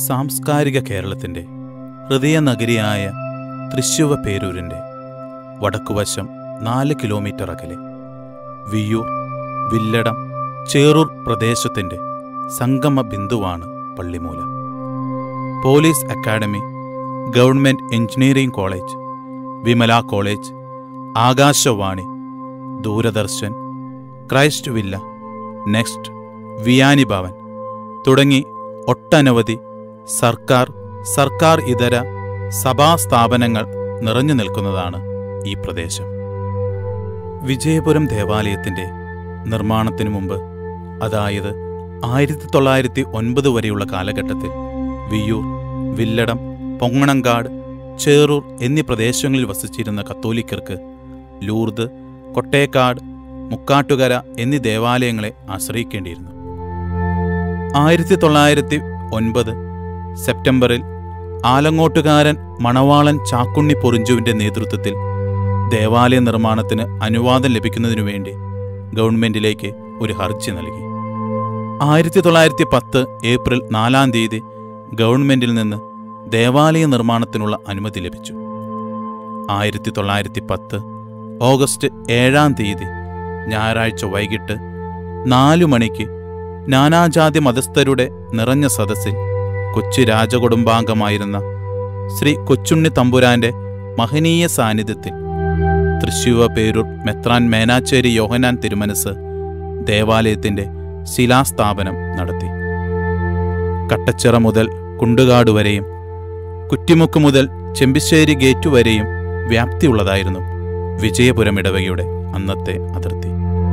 സാംസ്കാരിക കേരളത്തിൻ്റെ ഹൃദയനഗരിയായ തൃശ്ശുവ പേരൂരിൻ്റെ വടക്കുവശം നാല് കിലോമീറ്റർ അകലെ വിയ്യൂർ വില്ലടം ചേറൂർ പ്രദേശത്തിൻ്റെ സംഗമ ബിന്ദുവാണ് Pallimoola police academy government engineering college Vimala college Akashvani Doordarshan Christ villa next Vianney Bhavan തുടങ്ങി ഒട്ടനവധി സർക്കാർ സർക്കാർ ഇതര സഭാ സ്ഥാപനങ്ങൾ നിറഞ്ഞു നിൽക്കുന്നതാണ് ഈ പ്രദേശം വിജയപുരം ദേവാലയത്തിൻ്റെ നിർമ്മാണത്തിനു മുമ്പ് അതായത് ആയിരത്തി തൊള്ളായിരത്തി ഒൻപത് വരെയുള്ള കാലഘട്ടത്തിൽ വിയ്യൂർ വില്ലടം പൊങ്ങണങ്കാട് ചേറൂർ എന്നീ പ്രദേശങ്ങളിൽ വസിച്ചിരുന്ന കത്തോലിക്കർക്ക് ലൂർദ് കൊട്ടേക്കാട് മുക്കാട്ടുകര എന്നീ ദേവാലയങ്ങളെ ആശ്രയിക്കേണ്ടിയിരുന്നു ആയിരത്തി തൊള്ളായിരത്തി ഒൻപത് സെപ്റ്റംബറിൽ ആലങ്ങോട്ടുകാരൻ മണവാളൻ ചാക്കുണ്ണി പൊറിഞ്ചുവിന്റെ നേതൃത്വത്തിൽ ദേവാലയ നിർമ്മാണത്തിന് അനുവാദം ലഭിക്കുന്നതിനു വേണ്ടി ഗവൺമെന്റിലേക്ക് ഒരു ഹർജി നൽകി ആയിരത്തി തൊള്ളായിരത്തി പത്ത് ഏപ്രിൽ നാലാം തീയതി ഗവൺമെന്റിൽ നിന്ന് ദേവാലയ നിർമ്മാണത്തിനുള്ള അനുമതി ലഭിച്ചു ആയിരത്തി തൊള്ളായിരത്തി പത്ത് ഓഗസ്റ്റ് ഏഴാം തീയതി ഞായറാഴ്ച വൈകിട്ട് നാലു മണിക്ക് നാനാജാതി മതസ്ഥരുടെ നിറഞ്ഞ സദസ്സിൽ കൊച്ചി രാജകുടുംബാംഗമായിരുന്ന ശ്രീ കൊച്ചുണ്ണി തമ്പുരാന്റെ മഹനീയ സാന്നിധ്യത്തിൽ തൃശ്ശൂവ പേരൂർ മെത്രാൻ മേനാച്ചേരി യോഹനാൻ തിരുമനസ് ദേവാലയത്തിന്റെ ശിലാസ്ഥാപനം നടത്തി കട്ടച്ചിറ മുതൽ കുണ്ടുകാട് വരെയും കുറ്റിമുക്ക് മുതൽ ചെമ്പിശ്ശേരി ഗേറ്റ് വരെയും വ്യാപ്തിയുള്ളതായിരുന്നു വിജയപുരം ഇടവകയുടെ അന്നത്തെ അതിർത്തി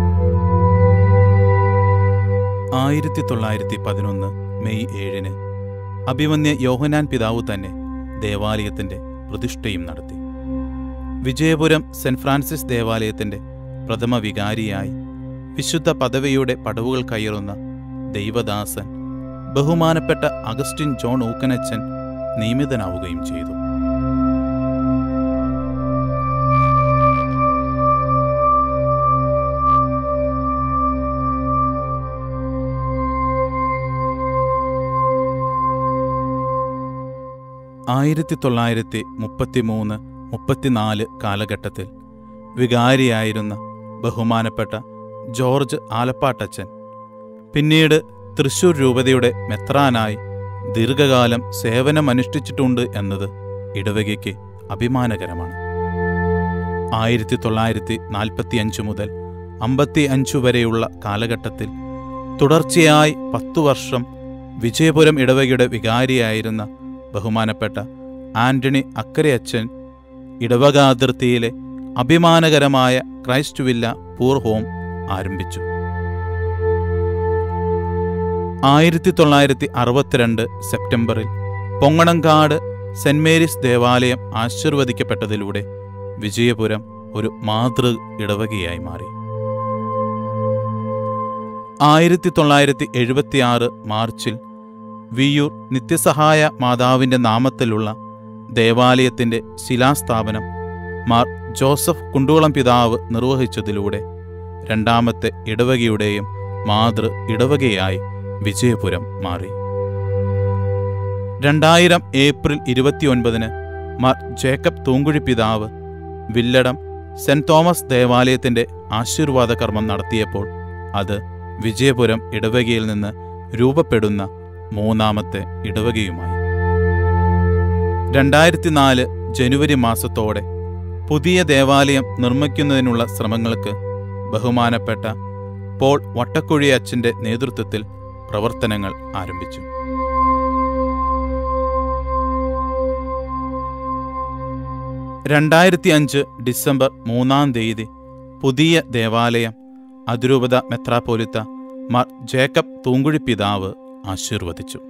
ആയിരത്തി തൊള്ളായിരത്തി പതിനൊന്ന് മെയ് ഏഴിന് അഭിമന്യ യോഹനാൻ പിതാവ് തന്നെ ദേവാലയത്തിന്റെ പ്രതിഷ്ഠയും നടത്തി വിജയപുരം സെന്റ് ഫ്രാൻസിസ് ദേവാലയത്തിന്റെ പ്രഥമ വികാരിയായി വിശുദ്ധ പദവിയുടെ പടവുകൾ കയറുന്ന ദൈവദാസൻ ബഹുമാനപ്പെട്ട അഗസ്റ്റിൻ ജോൺ ഊക്കനച്ചൻ നിയമിതനാവുകയും ചെയ്തു ആയിരത്തി തൊള്ളായിരത്തി മുപ്പത്തിമൂന്ന് മുപ്പത്തിനാല് കാലഘട്ടത്തിൽ വികാരിയായിരുന്ന ബഹുമാനപ്പെട്ട ജോർജ് ആലപ്പാട്ടച്ചൻ പിന്നീട് തൃശൂർ രൂപതയുടെ മെത്രാനായി ദീർഘകാലം സേവനമനുഷ്ഠിച്ചിട്ടുണ്ട് എന്നത് ഇടവകയ്ക്ക് അഭിമാനകരമാണ് ആയിരത്തി തൊള്ളായിരത്തി നാൽപ്പത്തിയഞ്ച് മുതൽ അമ്പത്തി അഞ്ചു വരെയുള്ള കാലഘട്ടത്തിൽ തുടർച്ചയായി പത്തു വർഷം വിജയപുരം ഇടവകയുടെ വികാരിയായിരുന്ന ബഹുമാനപ്പെട്ട ആന്റണി അക്കരയച്ചൻ ഇടവകാതിർത്തിയിലെ അഭിമാനകരമായ ക്രൈസ്റ്റ് വില്ല പൂർ ഹോം ആരംഭിച്ചു ആയിരത്തി തൊള്ളായിരത്തി അറുപത്തിരണ്ട് സെപ്റ്റംബറിൽ പൊങ്ങണങ്കാട് സെന്റ് മേരീസ് ദേവാലയം ആശീർവദിക്കപ്പെട്ടതിലൂടെ വിജയപുരം ഒരു മാതൃ ഇടവകയായി മാറി ആയിരത്തി തൊള്ളായിരത്തി എഴുപത്തിയാറ് മാർച്ചിൽ വിയൂർ നിത്യസഹായ മാതാവിന്റെ നാമത്തിലുള്ള ദേവാലയത്തിന്റെ ശിലാസ്ഥാപനം മാർ ജോസഫ് കുണ്ടുകുളം പിതാവ് നിർവഹിച്ചതിലൂടെ രണ്ടാമത്തെ ഇടവകയുടെയും മാതൃ ഇടവകയായി വിജയപുരം മാറി രണ്ടായിരം ഏപ്രിൽ ഇരുപത്തിയൊൻപതിന് മാർ ജേക്കബ് തൂങ്കുഴി പിതാവ് വില്ലടം സെന്റ് തോമസ് ദേവാലയത്തിന്റെ ആശീർവാദ കർമ്മം നടത്തിയപ്പോൾ അത് വിജയപുരം ഇടവകയിൽ നിന്ന് രൂപപ്പെടുന്ന മൂന്നാമത്തെ ഇടവകയുമായി രണ്ടായിരത്തി നാല് ജനുവരി മാസത്തോടെ പുതിയ ദേവാലയം നിർമ്മിക്കുന്നതിനുള്ള ശ്രമങ്ങൾക്ക് ബഹുമാനപ്പെട്ട പോൾ വട്ടക്കുഴി അച്ഛന്റെ നേതൃത്വത്തിൽ പ്രവർത്തനങ്ങൾ ആരംഭിച്ചു രണ്ടായിരത്തി അഞ്ച് ഡിസംബർ മൂന്നാം തീയതി പുതിയ ദേവാലയം അതിരൂപത മെത്രാപ്പോലിത്ത മാർ ജേക്കബ് തൂങ്കുഴി പിതാവ് ആശീർവദിച്ചു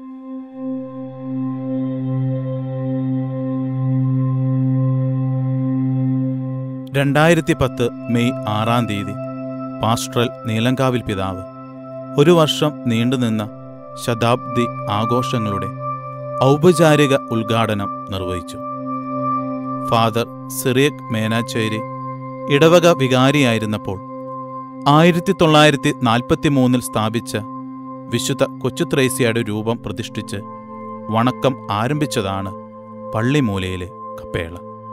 രണ്ടായിരത്തി പത്ത് മെയ് ആറാം തീയതി പാസ്ട്രൽ നീലങ്കാവിൽ പിതാവ് ഒരു വർഷം നീണ്ടുനിന്ന ശതാബ്ദി ആഘോഷങ്ങളുടെ ഔപചാരിക ഉദ്ഘാടനം നിർവഹിച്ചു ഫാദർ സിറിയക് മേനാച്ചേരി ഇടവക വികാരിയായിരുന്നപ്പോൾ ആയിരത്തി തൊള്ളായിരത്തി നാൽപ്പത്തി മൂന്നിൽ സ്ഥാപിച്ച വിശുദ്ധ കൊച്ചുത്രേസ്യയുടെ രൂപം പ്രതിഷ്ഠിച്ച് വണക്കം ആരംഭിച്ചതാണ് പള്ളിമൂലയിലെ കപ്പേള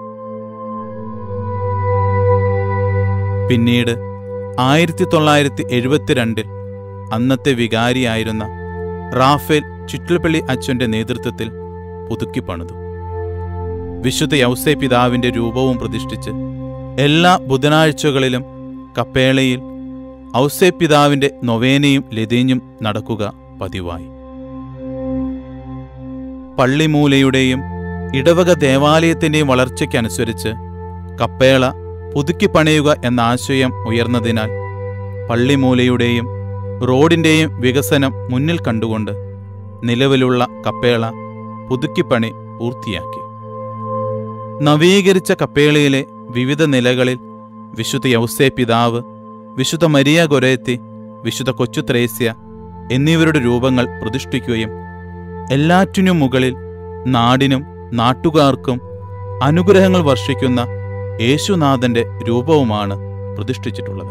പിന്നീട് ആയിരത്തി തൊള്ളായിരത്തി എഴുപത്തിരണ്ടിൽ അന്നത്തെ വികാരിയായിരുന്ന റാഫേൽ ചുറ്റിൽപ്പള്ളി അച്ഛന്റെ നേതൃത്വത്തിൽ പുതുക്കിപ്പണിതു വിശുദ്ധ യൗസേ പിതാവിന്റെ രൂപവും പ്രതിഷ്ഠിച്ച് എല്ലാ ബുധനാഴ്ചകളിലും കപ്പേളയിൽ ഔസേ പിതാവിന്റെ നൊവേനയും ലതീഞ്ഞും നടക്കുക പതിവായി പള്ളിമൂലയുടെയും ഇടവക ദേവാലയത്തിന്റെയും വളർച്ചയ്ക്കനുസരിച്ച് കപ്പേള പുതുക്കി പണിയുക എന്ന ആശയം ഉയർന്നതിനാൽ പള്ളിമൂലയുടെയും റോഡിന്റെയും വികസനം മുന്നിൽ കണ്ടുകൊണ്ട് നിലവിലുള്ള കപ്പേള പുതുക്കിപ്പണി പൂർത്തിയാക്കി നവീകരിച്ച കപ്പേളയിലെ വിവിധ നിലകളിൽ വിശുദ്ധ യൗസേ പിതാവ് വിശുദ്ധ മരിയ ഗൊരേത്തി വിശുദ്ധ കൊച്ചു ത്രേസ്യ എന്നിവരുടെ രൂപങ്ങൾ പ്രതിഷ്ഠിക്കുകയും എല്ലാറ്റിനും മുകളിൽ നാടിനും നാട്ടുകാർക്കും അനുഗ്രഹങ്ങൾ വർഷിക്കുന്ന യേശുനാഥന്റെ രൂപവുമാണ് പ്രതിഷ്ഠിച്ചിട്ടുള്ളത്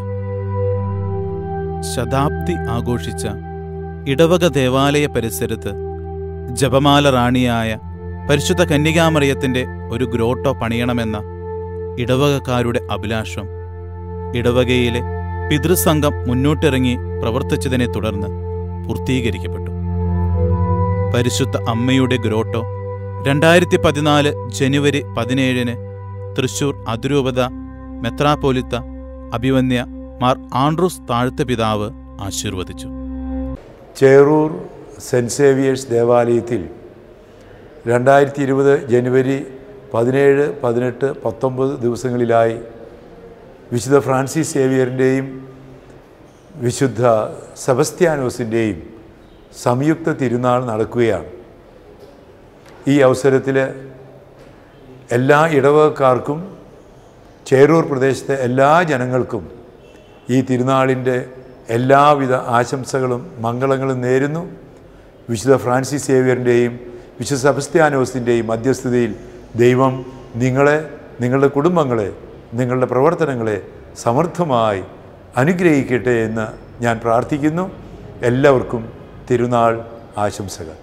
ശതാബ്ദി ആഘോഷിച്ച ഇടവക ദേവാലയ പരിസരത്ത് ജപമാല റാണിയായ പരിശുദ്ധ കന്യകാമറിയത്തിന്റെ ഒരു ഗ്രോട്ടോ പണിയണമെന്ന ഇടവകക്കാരുടെ അഭിലാഷം ഇടവകയിലെ പിതൃസംഘം മുന്നോട്ടിറങ്ങി പ്രവർത്തിച്ചതിനെ തുടർന്ന് പൂർത്തീകരിക്കപ്പെട്ടു പരിശുദ്ധ അമ്മയുടെ ഗ്രോട്ടോ രണ്ടായിരത്തി പതിനാല് ജനുവരി പതിനേഴിന് തൃശൂർ അതിരൂപത മെത്രാപോലിത്ത അഭിവന്യ മാർ ആൻഡ്രൂസ് താഴ്ത്ത പിതാവ് ആശീർവദിച്ചു ചേറൂർ സെൻറ്റ് സേവിയേഴ്സ് ദേവാലയത്തിൽ രണ്ടായിരത്തി ഇരുപത് ജനുവരി പതിനേഴ് പതിനെട്ട് പത്തൊമ്പത് ദിവസങ്ങളിലായി വിശുദ്ധ ഫ്രാൻസിസ് സേവിയറിൻ്റെയും വിശുദ്ധ സെബസ്ത്യാനോസിൻ്റെയും സംയുക്ത തിരുനാൾ നടക്കുകയാണ് ഈ അവസരത്തിൽ എല്ലാ ഇടവകക്കാർക്കും ചേരൂർ പ്രദേശത്തെ എല്ലാ ജനങ്ങൾക്കും ഈ തിരുനാളിൻ്റെ എല്ലാവിധ ആശംസകളും മംഗളങ്ങളും നേരുന്നു വിശുദ്ധ ഫ്രാൻസിസ് സേവിയറിൻ്റെയും വിശുദ്ധ സെബസ്ത്യാനോസിൻ്റെയും മധ്യസ്ഥതയിൽ ദൈവം നിങ്ങളെ നിങ്ങളുടെ കുടുംബങ്ങളെ നിങ്ങളുടെ പ്രവർത്തനങ്ങളെ സമർത്ഥമായി അനുഗ്രഹിക്കട്ടെ എന്ന് ഞാൻ പ്രാർത്ഥിക്കുന്നു എല്ലാവർക്കും തിരുനാൾ ആശംസകൾ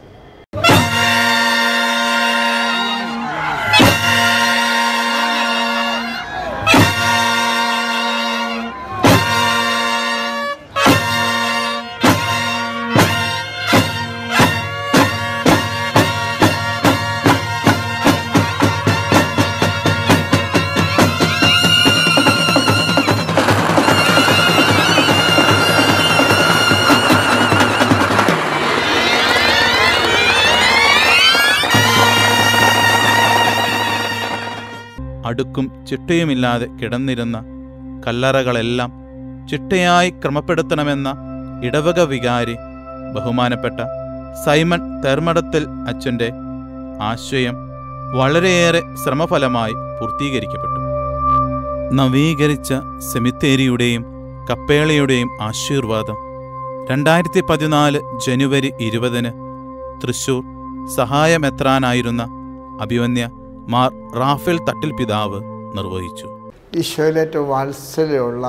അടുക്കും ചിട്ടയുമില്ലാതെ കിടന്നിരുന്ന കല്ലറകളെല്ലാം ചിട്ടയായി ക്രമപ്പെടുത്തണമെന്ന ഇടവക വികാരി ബഹുമാനപ്പെട്ട സൈമൺ തെർമടത്തിൽ അച്ഛൻ്റെ ആശയം വളരെയേറെ ശ്രമഫലമായി പൂർത്തീകരിക്കപ്പെട്ടു നവീകരിച്ച സെമിത്തേരിയുടെയും കപ്പേളയുടെയും ആശീർവാദം രണ്ടായിരത്തി പതിനാല് ജനുവരി ഇരുപതിന് തൃശൂർ സഹായമെത്രാനായിരുന്ന അഭിവന്യ മാർ റാഫേൽ തട്ടിൽ പിതാവ് നിർവഹിച്ചു ഈശോയിലേറ്റവും വാത്സല്യമുള്ള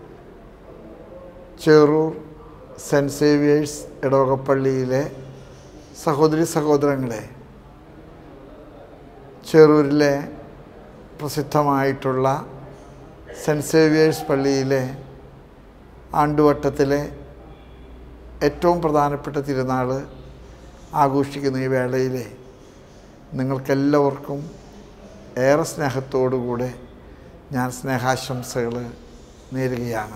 ചെറൂർ സെൻറ്റ് സേവിയേഴ്സ് ഇടവകപ്പള്ളിയിലെ സഹോദരി സഹോദരങ്ങളെ ചെറൂരിലെ പ്രസിദ്ധമായിട്ടുള്ള സെൻറ്റ് സേവിയേഴ്സ് പള്ളിയിലെ ആണ്ടുവട്ടത്തിലെ ഏറ്റവും പ്രധാനപ്പെട്ട തിരുനാൾ ആഘോഷിക്കുന്ന ഈ വേളയിലെ നിങ്ങൾക്കെല്ലാവർക്കും ഏറെ സ്നേഹത്തോടുകൂടെ ഞാൻ സ്നേഹാശംസകൾ നേരുകയാണ്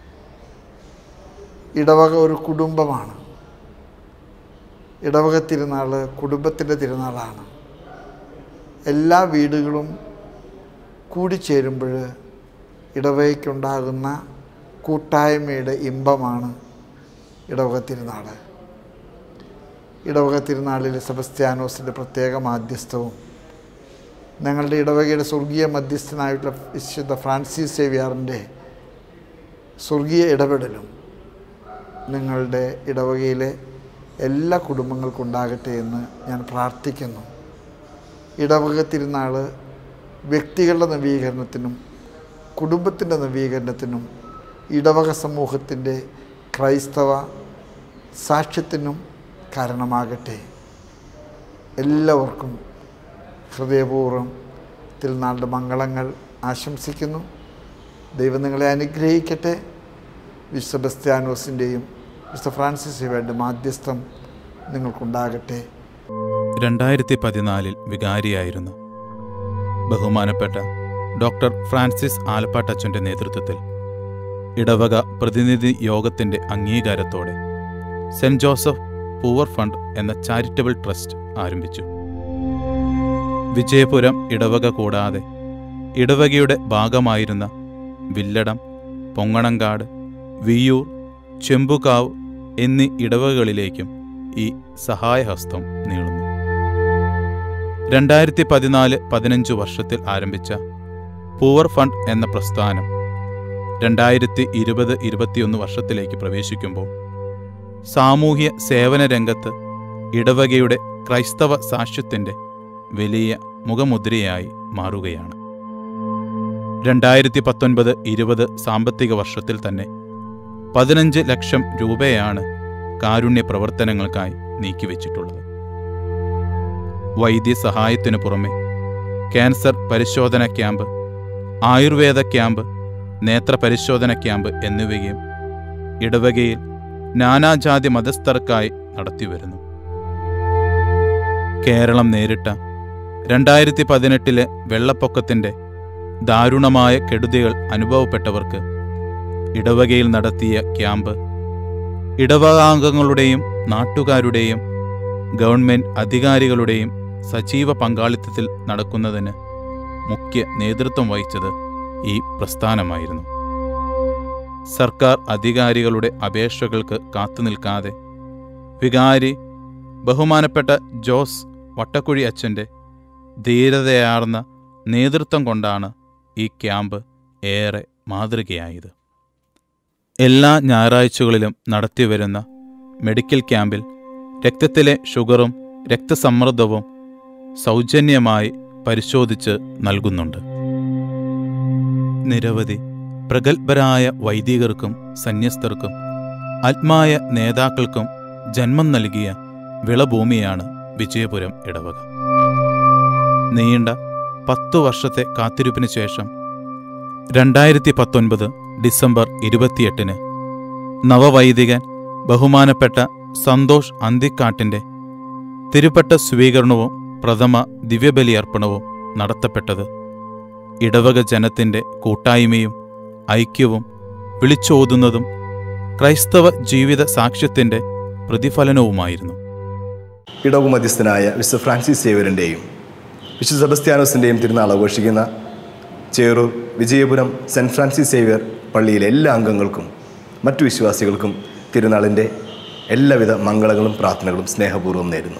ഇടവക ഒരു കുടുംബമാണ് ഇടവക തിരുനാൾ കുടുംബത്തിൻ്റെ തിരുനാളാണ് എല്ലാ വീടുകളും കൂടിച്ചേരുമ്പോൾ ഇടവകയ്ക്കുണ്ടാകുന്ന കൂട്ടായ്മയുടെ ഇമ്പമാണ് ഇടവക തിരുനാൾ ഇടവക തിരുനാളിൽ സെബസ്ത്യാനോസിൻ്റെ പ്രത്യേക മാധ്യസ്ഥവും ഞങ്ങളുടെ ഇടവകയുടെ സ്വർഗീയ മധ്യസ്ഥനായിട്ടുള്ള വിശുദ്ധ ഫ്രാൻസിസ് സേവിയാറിൻ്റെ സ്വർഗീയ ഇടപെടലും നിങ്ങളുടെ ഇടവകയിലെ എല്ലാ കുടുംബങ്ങൾക്കും ഉണ്ടാകട്ടെ എന്ന് ഞാൻ പ്രാർത്ഥിക്കുന്നു ഇടവക തിരുനാൾ വ്യക്തികളുടെ നവീകരണത്തിനും കുടുംബത്തിൻ്റെ നവീകരണത്തിനും ഇടവക സമൂഹത്തിൻ്റെ ക്രൈസ്തവ സാക്ഷ്യത്തിനും കാരണമാകട്ടെ എല്ലാവർക്കും ഹൃദയപൂർവ്വം തിരുനാളിൻ്റെ മംഗളങ്ങൾ ആശംസിക്കുന്നു ദൈവം നിങ്ങളെ അനുഗ്രഹിക്കട്ടെ വിശുദ്ധ ബസ്ത്യാനോസിൻ്റെയും വിശുദ്ധ ഫ്രാൻസിസ് സേവയുടെ മാധ്യസ്ഥം നിങ്ങൾക്കുണ്ടാകട്ടെ രണ്ടായിരത്തി പതിനാലിൽ വികാരിയായിരുന്ന ബഹുമാനപ്പെട്ട ഡോക്ടർ ഫ്രാൻസിസ് ആലപ്പാട്ടച്ചൻ്റെ നേതൃത്വത്തിൽ ഇടവക പ്രതിനിധി യോഗത്തിൻ്റെ അംഗീകാരത്തോടെ സെൻറ് ജോസഫ് പൂവർ ഫണ്ട് എന്ന ചാരിറ്റബിൾ ട്രസ്റ്റ് ആരംഭിച്ചു വിജയപുരം ഇടവക കൂടാതെ ഇടവകയുടെ ഭാഗമായിരുന്ന വില്ലടം പൊങ്ങണങ്കാട് വിയ്യൂർ ചെമ്പുകാവ് എന്നീ ഇടവകളിലേക്കും ഈ സഹായഹസ്തം നീളുന്നു രണ്ടായിരത്തി പതിനാല് പതിനഞ്ച് വർഷത്തിൽ ആരംഭിച്ച പൂവർ ഫണ്ട് എന്ന പ്രസ്ഥാനം രണ്ടായിരത്തി ഇരുപത് ഇരുപത്തിയൊന്ന് വർഷത്തിലേക്ക് പ്രവേശിക്കുമ്പോൾ സാമൂഹ്യ സേവന രംഗത്ത് ഇടവകയുടെ ക്രൈസ്തവ സാക്ഷ്യത്തിൻ്റെ വലിയ മുഖമുദ്രയായി മാറുകയാണ് രണ്ടായിരത്തി പത്തൊൻപത് ഇരുപത് സാമ്പത്തിക വർഷത്തിൽ തന്നെ പതിനഞ്ച് ലക്ഷം രൂപയാണ് കാരുണ്യ പ്രവർത്തനങ്ങൾക്കായി നീക്കിവെച്ചിട്ടുള്ളത് വൈദ്യസഹായത്തിനു പുറമെ ക്യാൻസർ പരിശോധന ക്യാമ്പ് ആയുർവേദ ക്യാമ്പ് നേത്ര പരിശോധന ക്യാമ്പ് എന്നിവയും ഇടവകയിൽ നാനാജാതി മതസ്ഥർക്കായി നടത്തിവരുന്നു കേരളം നേരിട്ട രണ്ടായിരത്തി പതിനെട്ടിലെ വെള്ളപ്പൊക്കത്തിൻ്റെ ദാരുണമായ കെടുതികൾ അനുഭവപ്പെട്ടവർക്ക് ഇടവകയിൽ നടത്തിയ ക്യാമ്പ് ഇടവകാംഗങ്ങളുടെയും നാട്ടുകാരുടെയും ഗവൺമെൻറ് അധികാരികളുടെയും സജീവ പങ്കാളിത്തത്തിൽ നടക്കുന്നതിന് മുഖ്യ നേതൃത്വം വഹിച്ചത് ഈ പ്രസ്ഥാനമായിരുന്നു സർക്കാർ അധികാരികളുടെ അപേക്ഷകൾക്ക് കാത്തുനിൽക്കാതെ വികാരി ബഹുമാനപ്പെട്ട ജോസ് വട്ടക്കുഴി അച്ഛൻ്റെ ധീരതയാർന്ന നേതൃത്വം കൊണ്ടാണ് ഈ ക്യാമ്പ് ഏറെ മാതൃകയായത് എല്ലാ ഞായറാഴ്ചകളിലും നടത്തിവരുന്ന മെഡിക്കൽ ക്യാമ്പിൽ രക്തത്തിലെ ഷുഗറും രക്തസമ്മർദ്ദവും സൗജന്യമായി പരിശോധിച്ച് നൽകുന്നുണ്ട് നിരവധി പ്രഗത്ഭരായ വൈദികർക്കും സന്യസ്തർക്കും ആത്മായ നേതാക്കൾക്കും ജന്മം നൽകിയ വിളഭൂമിയാണ് വിജയപുരം ഇടവക നീണ്ട പത്തു വർഷത്തെ കാത്തിരിപ്പിന് ശേഷം രണ്ടായിരത്തി പത്തൊൻപത് ഡിസംബർ ഇരുപത്തിയെട്ടിന് നവവൈദികൻ ബഹുമാനപ്പെട്ട സന്തോഷ് അന്തിക്കാട്ടിൻ്റെ തിരുപ്പട്ട സ്വീകരണവും പ്രഥമ ദിവ്യബലി അർപ്പണവും നടത്തപ്പെട്ടത് ഇടവക ജനത്തിൻ്റെ കൂട്ടായ്മയും ഐക്യവും വിളിച്ചോതുന്നതും ക്രൈസ്തവ ജീവിത സാക്ഷ്യത്തിൻ്റെ പ്രതിഫലനവുമായിരുന്നു ഇടവ മധ്യസ്ഥനായ വിശുദ്ധ ഫ്രാൻസിസ് സേവരൻ്റെയും വിശുദ്ധ സെബസ്ത്യാനോസിൻ്റെയും തിരുനാൾ ആഘോഷിക്കുന്ന Cherur Vijayapuram saint Francis Xavier പള്ളിയിലെ എല്ലാ അംഗങ്ങൾക്കും മറ്റു വിശ്വാസികൾക്കും തിരുനാളിൻ്റെ എല്ലാവിധ മംഗളങ്ങളും പ്രാർത്ഥനകളും സ്നേഹപൂർവ്വം നേരുന്നു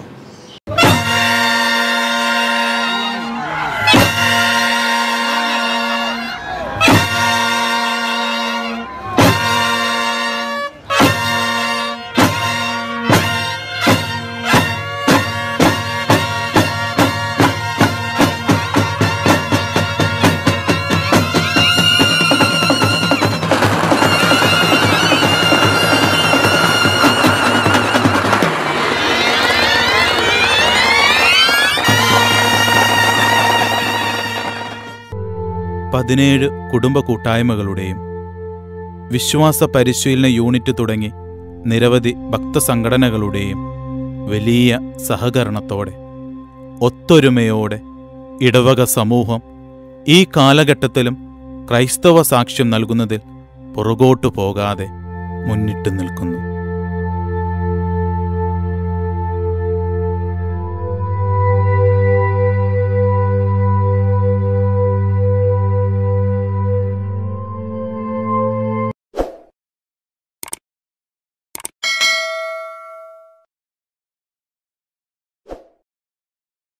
പതിനേഴ് കുടുംബ കൂട്ടായ്മകളുടെയും വിശ്വാസ പരിശീലന യൂണിറ്റ് തുടങ്ങി നിരവധി ഭക്തസംഘടനകളുടെയും വലിയ സഹകരണത്തോടെ ഒത്തൊരുമയോടെ ഇടവക സമൂഹം ഈ കാലഘട്ടത്തിലും ക്രൈസ്തവ സാക്ഷ്യം നൽകുന്നതിൽ പുറകോട്ടു പോകാതെ മുന്നിട്ട് നിൽക്കുന്നു